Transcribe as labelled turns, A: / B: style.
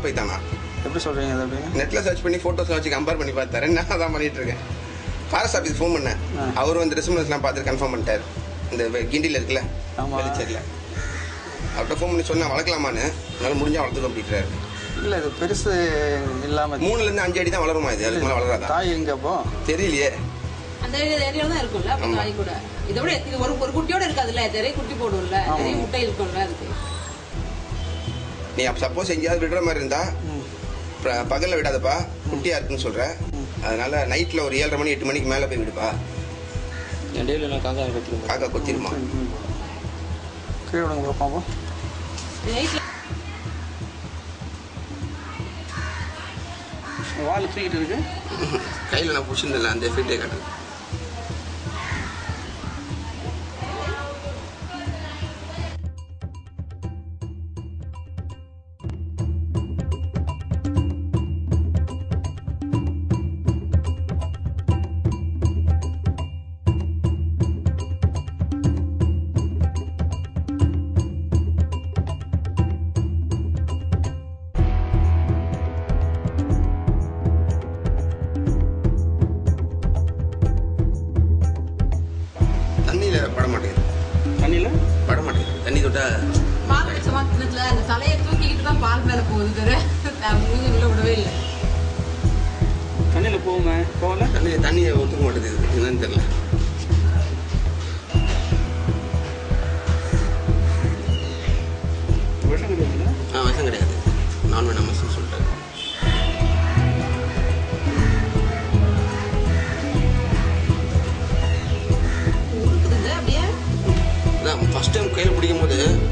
A: போய் தானா
B: எப்படி சொல்கிறீங்க அது எப்படி
A: நெட்டில் சர்ச் பண்ணி ஃபோட்டோஸ்லாம் வச்சு கம்பேர் பண்ணி பார்த்தாரு நான் அதான் பண்ணிட்டு இருக்கேன் ஃபாரஸ்ட் ஆஃபீஸ் ஃபோன் பண்ணேன்
B: ஆ.
A: அவரும் வந்து ரெசுமெண்ட்ஸ்லாம் பார்த்துட்டு கன்ஃபார்ம் பண்ணிட்டார் இந்த வெ- கிண்டியில் இருக்குல்ல
B: ஆமா.
A: வெளிச்சேரியில் அவர்கிட்ட ஃபோன் பண்ணி சொன்னா வளர்க்கலாமான்னு அதனால முடிஞ்சா வளர்த்துக்கோ அப்படின்றாரு
B: இல்லை இது பெருசு இல்லாமல்
A: மூணுலேருந்து அஞ்சு அடி தான் வளருமா இது அதுக்கு மேலே வளராதா
B: தாய் எங்க அப்போ
A: தெரியலையே
C: அந்த ஏரியால தான் இருக்கும்ல அப்ப
A: ஆமா.
C: தாய் கூட இதை விட இது ஒரு ஒரு குட்டியோட இருக்காதுல்ல நிறைய குட்டி போடும்ல
B: ஆமா.
C: நிறைய முட்டை இருக்கும்ல அதுக்கு
A: நீ அப்போ சப்போஸ் எங்கேயாவது விடுற மாதிரி இருந்தா
B: ம்
A: ப- பகல்ல விடாதப்பா குட்டியா இருக்குன்னு சொல்ற அதனால நைட்ல ஒரு ஏழரை மணி எட்டு மணிக்கு மேல போய் விடுப்பா
D: இடையில எல்லாம் காக்கா கத்திருப்போம்
A: காக்கா கொத்திருமா
B: ம், ம். கீழே விடுங்க பார்ப்போம்
C: நைட்ல
B: வால் தூக்கிட்டு இருக்கு
A: கையில நான் பிடிச்சிருந்தேன் அந்த எஃபெக்டே காட்டுது தண்ணியில பட மாட்டேங்குது
B: தண்ணியில்
A: பட மாட்டேங்குது தண்ணி தொட்டா
C: பால் அடிச்ச மாத்திரத்துல அந்த தலையை தூக்கிக்கிட்டு தான் பால் மேல போகுது தவிர மூஞ்சி உள்ள விடவே இல்லை
B: தண்ணியில் போகுமே போகல
A: தண்ணி தண்ணியை ஒத்துக்க மாட்டேங்குது என்னன்னு தெரியல
B: விஷம் கிடையாதுல்ல
A: ஆ விஷம் கிடையாது நான் வேணாமஸ் சொல்லிட்டாரு
C: உருக்குதுங்க அப்படியே
A: அதான் ஃபர்ஸ்ட் டைம் கையில் பிடிக்கும் போது